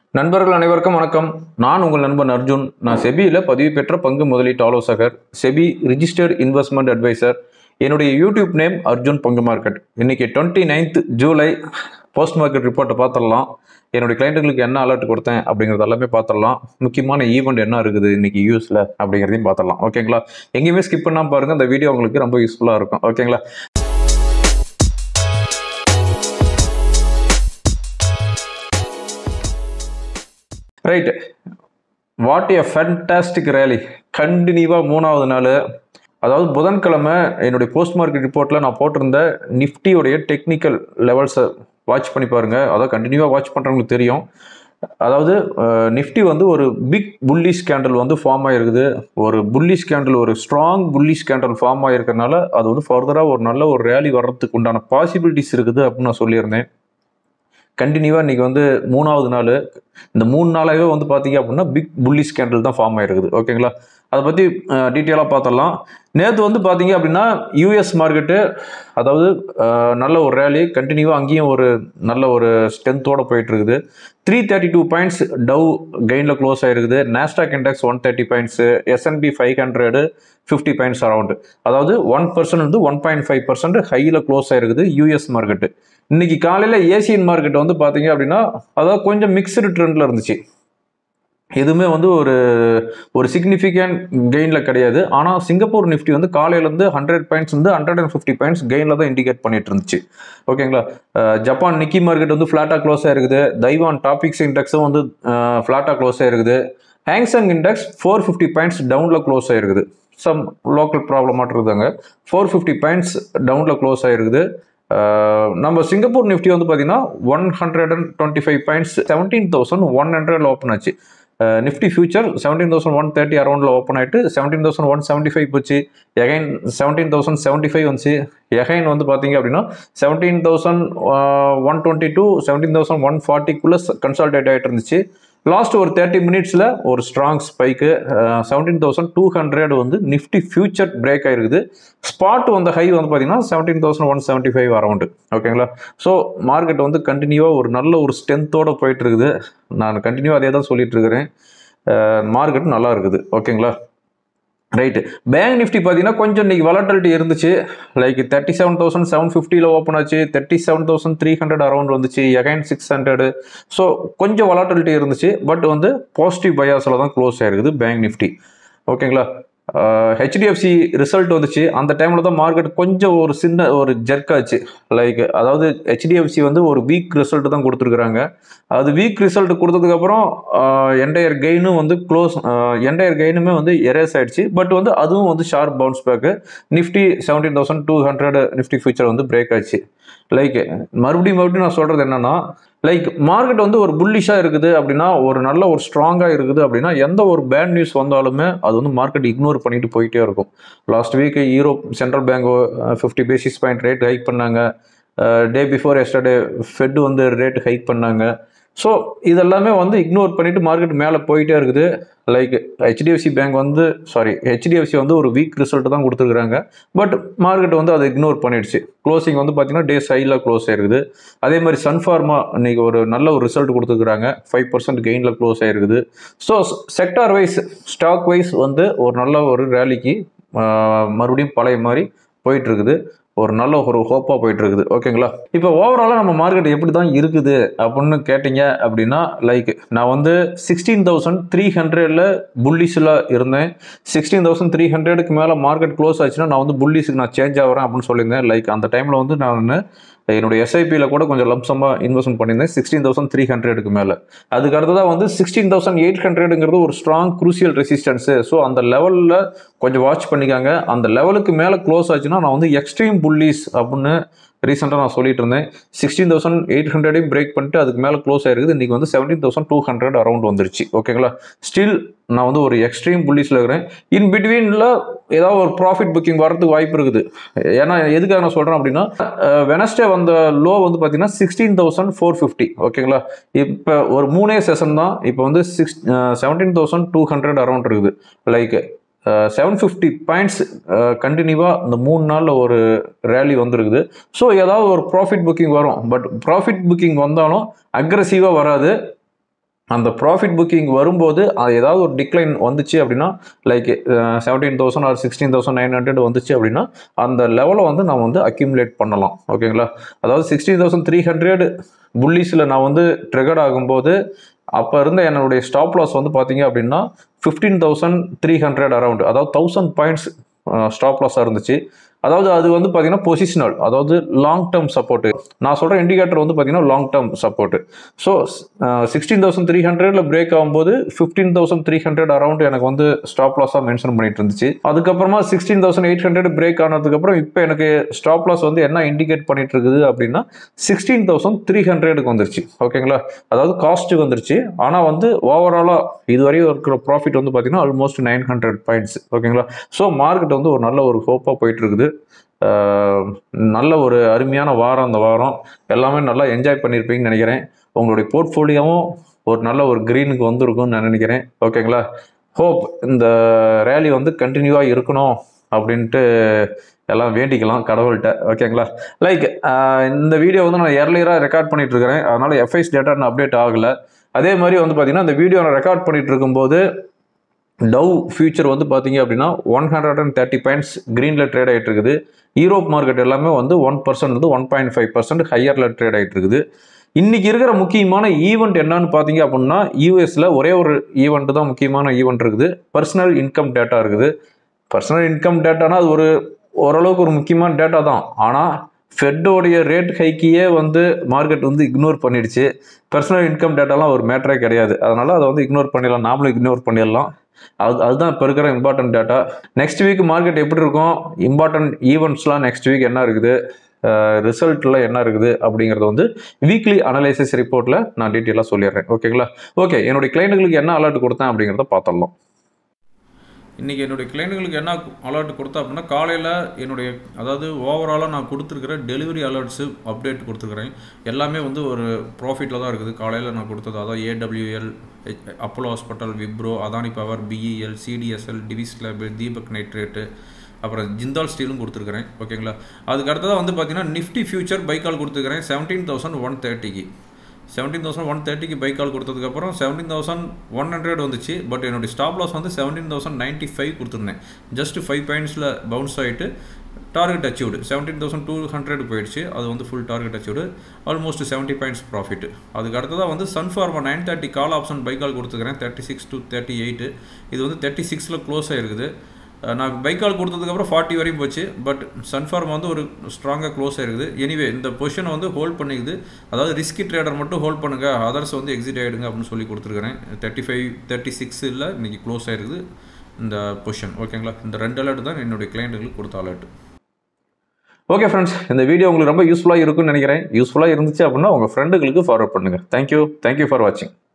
நண்பர்கள் அனைவருக்கும் வணக்கம் நான் உங்கள் நண்பன் அர்ஜுன் நான் செபியில் பதிவு பெற்ற பங்கு முதலீட்டு ஆலோசகர் செபி ரிஜிஸ்டர்ட் இன்வெஸ்ட்மெண்ட் அட்வைசர் என்னுடைய யூடியூப் நேம் அர்ஜுன் பங்கு மார்க்கெட் இன்னைக்கு twenty ninth July post market ரிப்போர்ட்டை பார்த்துடலாம் என்னுடைய கிளைண்ட்டுகளுக்கு என்ன அலர்ட் கொடுத்தேன் அப்படிங்கிறது எல்லாமே பார்த்துடலாம் முக்கியமான ஈவெண்ட் என்ன இருக்குது இன்னைக்கு யூஸில் அப்படிங்கிறதையும் பார்த்துடலாம் ஓகேங்களா எங்கேயுமே ஸ்கிப் பண்ணாமல் பாருங்கள் இந்த வீடியோ உங்களுக்கு ரொம்ப யூஸ்ஃபுல்லாக இருக்கும் ஓகேங்களா right what a fantastic rally கண்டினியூவாக மூணாவது நாள் அதாவது புதன்கிழமை என்னுடைய போஸ்ட் மார்க்கெட் ரிப்போர்ட்டில் நான் போட்டிருந்த நிஃப்டியோடைய டெக்னிக்கல் லெவல்ஸை வாட்ச் பண்ணி பாருங்கள் அதாவது கண்டினியூவாக வாட்ச் பண்ணுறவங்களுக்கு தெரியும் அதாவது நிஃப்டி வந்து ஒரு பிக் புல்லிஷ் கேண்டில் வந்து ஃபார்ம் ஆகிருக்குது ஒரு புல்லிஷ் கேண்டில் ஒரு ஸ்ட்ராங் புல்லிஷ் கேண்டில் ஃபார்ம் ஆகிருக்கனால அது வந்து ஃபர்தராக ஒரு நல்ல ஒரு ரேலி வர்றதுக்கு உண்டான பாசிபிலிட்டிஸ் இருக்குது அப்படின்னு நான் சொல்லியிருந்தேன் கண்டினியூவாக இன்றைக்கி வந்து மூணாவது நாள் இந்த மூணு நாளாகவே வந்து பார்த்தீங்க அப்படின்னா பிக் புல்லிஷ் கேண்டில் தான் ஃபார்ம் ஆயிருக்குது ஓகேங்களா அதை பற்றி டீட்டெயிலாக பார்த்துடலாம் நேற்று வந்து பார்த்தீங்க அப்படின்னா யூஎஸ் மார்க்கெட்டு அதாவது அஹ், நல்ல ஒரு ரேலி கண்டினியூவாக அங்கேயும் ஒரு நல்ல ஒரு ஸ்ட்ரென்த்தோடு போயிட்டு இருக்குது three thirty two points Dow கெயினில் க்ளோஸ் ஆயிருக்குது Nasdaq index one thirty points S and P five hundred fifty points around அதாவது ஒன் பர்சன்ட் வந்து ஒன் பாயிண்ட் ஃபைவ் பர்சன்ட் ஹையில் க்ளோஸ் ஆயிருக்குது யூஎஸ் மார்க்கெட்டு இன்னைக்கு காலையில் ஏசியன் மார்க்கெட் வந்து பார்த்தீங்க அப்படின்னா அதாவது கொஞ்சம் மிக்சடு ட்ரெண்டில் இருந்துச்சு எதுவுமே வந்து ஒரு ஒரு சிக்னிஃபிகண்ட் கெயினில் கிடையாது ஆனால் சிங்கப்பூர் நிஃப்டி வந்து காலையிலேருந்து ஹண்ட்ரட் பாயிண்ட்ஸ் வந்து ஹண்ட்ரட் அண்ட் ஃபிஃப்டி பாயிண்ட்ஸ் கெயினில் தான் இண்டிகேட் பண்ணிட்டு இருந்துச்சு ஓகேங்களா அஹ் ஜப்பான் நிக்கி மார்க்கெட் வந்து ஃப்ளாட்டாக க்ளோஸ் ஆயிருக்குது தைவான் டாபிக்ஸ் இண்டெக்ஸும் வந்து ஃப்ளாட்டாக க்ளோஸ் ஆயிருக்குது Hang Seng index four fifty points டவுனில் க்ளோஸ் ஆயிருக்குது சம் லோக்கல் ப்ராப்ளமாக இருக்குதாங்க ஃபோர் ஃபிஃப்டி பாயிண்ட்ஸ் டவுனில் க்ளோஸ் ஆயிருக்குது அஹ் நம்ம சிங்கப்பூர் நிஃப்டி வந்து பார்த்தீங்கன்னா one hundred and twenty five points seventeen thousand one ஹண்ட்ரட்ல ஓப்பன் ஆச்சு Nifty future seventeen thousand one thirty அரௌண்டில் ஓப்பன் ஆகிட்டு seventeen thousand one seventy five போச்சு again seventeen thousand seventy five வந்துச்சு எகைன் வந்து பார்த்தீங்க அப்படின்னா seventeen thousand one twenty two seventeen thousand one ஃபார்ட்டிக்குள்ளே கன்சால்டேட் ஆகிட்டு இருந்துச்சு லாஸ்ட் ஒரு தேர்ட்டி மினிட்ஸில் ஒரு strong spike seventeen thousand two hundred வந்து நிஃப்டி ஃபியூச்சர் பிரேக் ஆயிருக்குது ஸ்பாட் வந்த ஹை வந்து பார்த்தீங்கன்னா seventeen thousand one seventy five around ஓகேங்களா ஸோ மார்க்கெட் வந்து கண்டினியூவாக ஒரு நல்ல ஒரு ஸ்ட்ரென்த்தோட போயிட்டு இருக்குது நான் கண்டினியூவாக அதே தான் சொல்லிட்டு இருக்கிறேன் மார்க்கெட் நல்லா இருக்குது ஓகேங்களா ரைட்டு பேங்க் நிஃப்டி பார்த்தீங்கன்னா கொஞ்சம் இன்னைக்கு வலட்டிலிட்டி இருந்துச்சு like thirty seven thousand seven ஃபிஃப்டியில் ஓப்பன் ஆச்சு thirty seven thousand three hundred around வந்துச்சு எகைன் சிக்ஸ் ஹண்ட்ரடு ஸோ கொஞ்சம் வலாட்டிலிட்டி இருந்துச்சு பட் வந்து பாசிட்டிவ் பயாஸில் தான் க்ளோஸ் ஆயிருக்குது பேங்க் நிஃப்டி ஓகேங்களா ஹெச்டிஎஃப்சி ரிசல்ட் வந்துச்சு அந்த டைமில் தான் மார்க்கெட் கொஞ்சம் ஒரு சின்ன ஒரு ஜெர்க் ஆச்சு லைக் அதாவது ஹெச்டிஎஃப்சி வந்து ஒரு வீக் ரிசல்ட் தான் கொடுத்துருக்குறாங்க அது வீக் ரிசல்ட் கொடுத்ததுக்கப்புறம் என்டையர் கெயினும் வந்து க்ளோஸ் என்டையர் கெயினுமே வந்து எரேஸ் ஆயிடுச்சு பட் வந்து அதுவும் வந்து sharp bounce back Nifty seventeen thousand two hundred Nifty future வந்து பிரேக் ஆச்சு லைக் மறுபடியும் மறுபடியும் நான் சொல்கிறது என்னன்னா லைக் மார்க்கெட் வந்து ஒரு புல்லிஷாக இருக்குது அப்படின்னா ஒரு நல்ல ஒரு ஸ்ட்ராங்காக இருக்குது அப்படின்னா எந்த ஒரு பேட் நியூஸ் வந்தாலுமே அது வந்து மார்க்கெட் இக்னோர் பண்ணிட்டு போயிட்டே இருக்கும் last week Europe central bank fifty basis point rate hike பண்ணாங்க டே பிஃபோர் எஸ்டர்டே ஃபெட் வந்து ரேட் ஹைக் பண்ணாங்க ஸோ இதெல்லாமே வந்து இக்னோர் பண்ணிட்டு மார்க்கெட் மேலே போயிட்டே இருக்குது லைக் ஹெச்டிஎஃப்சி பேங்க் வந்து சாரி ஹெச்டிஎஃப்சி வந்து ஒரு வீக் ரிசல்ட் தான் கொடுத்துருக்குறாங்க பட் மார்க்கெட் வந்து அதை இக்னோர் பண்ணிடுச்சு க்ளோசிங் வந்து பார்த்தீங்கன்னா டே சைடில் க்ளோஸ் ஆயிருக்குது அதே மாதிரி சன்ஃபார்மா இன்னைக்கு ஒரு நல்ல ஒரு ரிசல்ட் கொடுத்துருக்குறாங்க ஃபைவ் பர்சன்ட் கெயினில் க்ளோஸ் ஆயிருக்குது so sector wise stock wise வந்து ஒரு நல்ல ஒரு ரேலிக்கு மறுபடியும் பழைய மாதிரி போயிட்டு இருக்குது ஒரு நல்ல ஒரு ஹோப்பாக போயிட்டு இருக்குது ஓகேங்களா இப்போ ஓவராலாக நம்ம மார்க்கெட் எப்படி தான் இருக்குது அப்படின்னு கேட்டிங்க அப்படின்னா லைக் நான் வந்து சிக்ஸ்டீன் தௌசண்ட் த்ரீ ஹண்ட்ரடில் புல்லிஸில் இருந்தேன் சிக்ஸ்டீன் தௌசண்ட் த்ரீ ஹண்ட்ரடுக்கு மேலே மார்க்கெட் க்ளோஸ் ஆச்சுன்னா நான் வந்து புல்லிஸுக்கு நான் சேஞ்ச் ஆகிறேன் அப்படின்னு சொல்லியிருந்தேன் லைக் அந்த டைமில் வந்து நான் என்னுடைய எஸ்ஐபியில் கூட கொஞ்சம் லம்சமாக இன்வெஸ்ட்மெண்ட் பண்ணியிருந்தேன் சிக்ஸ்டீன் தௌசண்ட் த்ரீ ஹண்ட்ரடுக்கு மேலே அதுக்கு அடுத்ததாக வந்து சிக்ஸ்டீன் தௌசண்ட் எயிட் ஹண்ட்ரடுங்கிறது ஒரு ஸ்ட்ராங் குரூசியல் ரெசிஸ்டன்ஸு ஸோ அந்த லெவலில் கொஞ்சம் வாட்ச் பண்ணிக்காங்க அந்த லெவலுக்கு மேலே க்ளோஸ் ஆச்சுன்னா நான் வந்து எக்ஸ்ட்ரீம் புல்லிஸ் அப்படின்னு ரீசெண்டாக நான் சொல்லிட்டு இருந்தேன் சிக்ஸ்டீன் தௌசண்ட் எயிட் ஹண்ட்ரடையும் பிரேக் பண்ணிட்டு அதுக்கு மேலே க்ளோஸ் ஆயிருக்குது இன்றைக்கி வந்து seventeen thousand two hundred around வந்துருச்சு ஓகேங்களா ஸ்டில் நான் வந்து ஒரு எக்ஸ்ட்ரீம் புல்லிஸில் இருக்கிறேன் இன் பிட்வீனில் ஏதாவது ஒரு ப்ராஃபிட் புக்கிங் வரதுக்கு வாய்ப்பு இருக்குது ஏன்னா எதுக்காக நான் சொல்கிறேன் அப்படின்னா வெனஸ்டே வந்த லோ வந்து பார்த்தீங்கன்னா சிக்ஸ்டீன் தௌசண்ட் ஃபோர் ஃபிஃப்டி ஓகேங்களா இப்போ ஒரு மூணே செஷன் தான் இப்போ வந்து six seventeen thousand two hundred around இருக்குது லைக் செவன் ஃபிஃப்டி பாயிண்ட்ஸ் கண்டினியூவாக இந்த மூணு நாளில் ஒரு ரேலி வந்துருக்குது ஸோ ஏதாவது ஒரு ப்ராஃபிட் புக்கிங் வரும் பட் ப்ராஃபிட் புக்கிங் வந்தாலும் அக்ரஸிவாக வராது அந்த ப்ராஃபிட் புக்கிங் வரும்போது அது ஏதாவது ஒரு டிக்ளைன் வந்துச்சு அப்படின்னா like seventeen thousand or sixteen thousand nine hundred வந்துச்சு அப்படின்னா அந்த லெவலை வந்து நம்ம வந்து அக்யூமுலேட் பண்ணலாம் ஓகேங்களா அதாவது சிக்ஸ்டீன் தௌசண்ட் த்ரீ ஹண்ட்ரட் புள்ளிஸில் நான் வந்து ட்ரிகர்ட் ஆகும்போது அப்போ இருந்த என்னுடைய ஸ்டாப் லாஸ் வந்து பார்த்தீங்க அப்படின்னா fifteen thousand three hundred around அதாவது தௌசண்ட் பாயிண்ட்ஸ் ஸ்டாப் லாஸாக இருந்துச்சு அதாவது அது வந்து பார்த்தீங்கன்னா பொசிஷனல் அதாவது லாங் டேர்ம் சப்போர்ட்டு நான் சொல்கிற இண்டிகேட்டர் வந்து பார்த்தீங்கன்னா long term support so sixteen thousand three ஹண்ட்ரட்ல பிரேக் ஆகும்போது fifteen thousand three hundred around எனக்கு வந்து ஸ்டாப் லாஸாக மென்ஷன் பண்ணிட்டு இருந்துச்சு அதுக்கப்புறமா sixteen thousand eight hundred break ஆனதுக்கப்புறம் இப்போ எனக்கு ஸ்டாப் லாஸ் வந்து என்ன இண்டிகேட் பண்ணிட்டு இருக்குது அப்படின்னா சிக்ஸ்டீன் தௌசண்ட் த்ரீ ஹண்ட்ரடுக்கு வந்துருச்சு ஓகேங்களா அதாவது காஸ்ட்டுக்கு வந்துருச்சு ஆனால் வந்து ஓவராலாக இதுவரையும் இருக்கிற ப்ராஃபிட் வந்து பார்த்தீங்கன்னா ஆல்மோஸ்ட் நைன் ஹண்ட்ரட் பாயிண்ட்ஸ் ஓகேங்களா ஸோ மார்க்கெட் வந்து ஒரு நல்ல ஒரு ஹோப்பாக போயிட்டு இருக்குது ஆஹ் நல்ல ஒரு அருமையான வாரம் அந்த வாரம் எல்லாமே நல்லா என்ஜாய் பண்ணியிருப்பீங்கன்னு நினைக்கிறேன் உங்களுடைய போர்ட்ஃபோலியோவும் ஒரு நல்ல ஒரு க்ரீனுக்கு வந்திருக்கும்னு நான் நினைக்கிறேன் ஓகேங்களா ஹோப் இந்த ரேலி வந்து கண்டினியூவாக இருக்கணும் அப்படின்ட்டு எல்லாம் வேண்டிக்கலாம் கடவுள்கிட்ட ஓகேங்களா லைக் இந்த வீடியோ வந்து நான் ஏர்லியராக ரெக்கார்ட் பண்ணிட்டு இருக்கிறேன் அதனால எஃப்ஐஸ் டேட்டா நான் அப்டேட் ஆகலை அதே மாதிரி வந்து பார்த்தீங்கன்னா இந்த வீடியோ நான் ரெக்கார்ட் பண்ணிட்டு இருக்கும்போது டவ் ஃபியூச்சர் வந்து பார்த்தீங்க அப்படின்னா one hundred and thirty points க்ரீனில் ட்ரேட் ஆகிட்டு இருக்குது யூரோப் மார்க்கெட் எல்லாமே வந்து ஒன் பர்சன்ட் வந்து ஒன் பாயிண்ட் ஃபைவ் பர்சன்ட் ஹையரில் ட்ரேட் ஆகிட்டு இருக்குது இன்னைக்கு இருக்கிற முக்கியமான ஈவெண்ட் என்னன்னு பார்த்தீங்க அப்படின்னா யூஎஸில் ஒரே ஒரு ஈவெண்ட் தான் முக்கியமான ஈவெண்ட் இருக்குது பர்சனல் இன்கம் டேட்டா இருக்குது பர்சனல் இன்கம் டேட்டானா அது ஒரு ஓரளவுக்கு ஒரு முக்கியமான டேட்டா தான் ஆனால் ஃபெட்டோடைய ரேட் ஹைக்கியே வந்து மார்க்கெட் வந்து இக்னோர் பண்ணிடுச்சு பர்சனல் இன்கம் டேட்டாலாம் ஒரு மேட்டரே கிடையாது அதனால அதை வந்து இக்னோர் பண்ணிடலாம் நாமளும் இக்னோர் பண்ணிடலாம் அது அதுதான் இப்போ இருக்கிற important data next week market எப்படி இருக்கும் இம்பார்ட்டன்ட் ஈவெண்ட்ஸ்லாம் நெக்ஸ்ட் வீக் என்ன இருக்குது ரிசல்ட்டில் என்ன இருக்குது அப்படிங்கிறத வந்து வீக்லி அனலைசிஸ் ரிப்போர்ட்டில் நான் டீட்டெயிலாக சொல்லிடுறேன் ஓகேங்களா ஓகே என்னுடைய கிளைண்ட்டுகளுக்கு என்ன அலர்ட் கொடுத்தேன் அப்படிங்கிறத பார்த்துடலாம் இன்றைக்கி என்னுடைய கிளைண்ட்டுகளுக்கு என்ன அலர்ட் கொடுத்தேன் அப்படின்னா காலையில் என்னுடைய அதாவது ஓவராலாக நான் கொடுத்துருக்கிற டெலிவரி அலர்ட்ஸு அப்டேட் கொடுத்துருக்குறேன் எல்லாமே வந்து ஒரு ப்ராஃபிட்டில் தான் இருக்குது காலையில் நான் கொடுத்தது அதாவது AWL Apollo hospital Wipro Adani power BEL CDSL Divi's lab Deepak nitrate அப்புறம் ஜிந்தால் ஸ்டீலும் கொடுத்துருக்குறேன் ஓகேங்களா அதுக்கு அடுத்ததாக வந்து பார்த்தீங்கன்னா நிஃப்டி ஃபியூச்சர் பைக்கால் கொடுத்துருக்குறேன் செவன்டீன் தௌசண்ட் ஒன் தேர்ட்டிக்கு செவன்டீன் தௌசண்ட் ஒன் தேர்ட்டிக்கு பைக் கால் கொடுத்ததுக்கப்புறம் செவன்டீன் தௌசண்ட் ஒன் ஹண்ட்ரட் வந்துச்சு பட் என்னுடைய ஸ்டாப் லாஸ் வந்து செவன்டீன் தௌசண்ட் நைன்ட்டி ஃபைவ் கொடுத்துருந்தேன் ஜஸ்ட் ஃபைவ் பாயிண்ட்ஸில் பவுன்ஸ் ஆகிட்டு target achieved seventeen thousand two hundred போயிடுச்சு அது வந்து full target achieved almost seventy points profit அதுக்கு அடுத்ததாக வந்து Sun Pharma nine thirty call option buy call கொடுத்துக்கிறேன் thirty six to thirty eight இது வந்து தேர்ட்டி சிக்ஸில் க்ளோஸ் ஆகிருக்குது நான் பைக் கால் கொடுத்ததுக்கப்புறம் ஃபார்ட்டி வரையும் போச்சு பட் சன்ஃபார்ம் வந்து ஒரு ஸ்ட்ராங்காக க்ளோஸ் ஆயிருக்குது எனிவே இந்த பொசிஷனை வந்து ஹோல்ட் பண்ணிக்குது அதாவது ரிஸ்கி ட்ரேடர் மட்டும் ஹோல்ட் பண்ணுங்க அதர்ஸ் வந்து எக்ஸிட் ஆகிடுங்க அப்படின்னு சொல்லி கொடுத்துருக்கிறேன் தேர்ட்டி ஃபைவ் தேர்ட்டி சிக்ஸில் இன்றைக்கி க்ளோஸ் ஆயிருக்குது இந்த பொசிஷன் ஓகேங்களா இந்த ரெண்டு அலர்ட் தான் என்னுடைய கிளைண்ட்டுகளுக்கு கொடுத்த அலர்ட் ஓகே ஃப்ரெண்ட்ஸ் இந்த வீடியோ உங்களுக்கு ரொம்ப யூஸ்ஃபுல்லாக இருக்கும்னு நினைக்கிறேன் யூஸ்ஃபுல்லாக இருந்துச்சு அப்படின்னா உங்கள் ஃப்ரெண்டுகளுக்கு ஃபார்வர்ட் பண்ணுங்கள் தேங்க்யூ தேங்க்யூ ஃபார் வாட்சிங்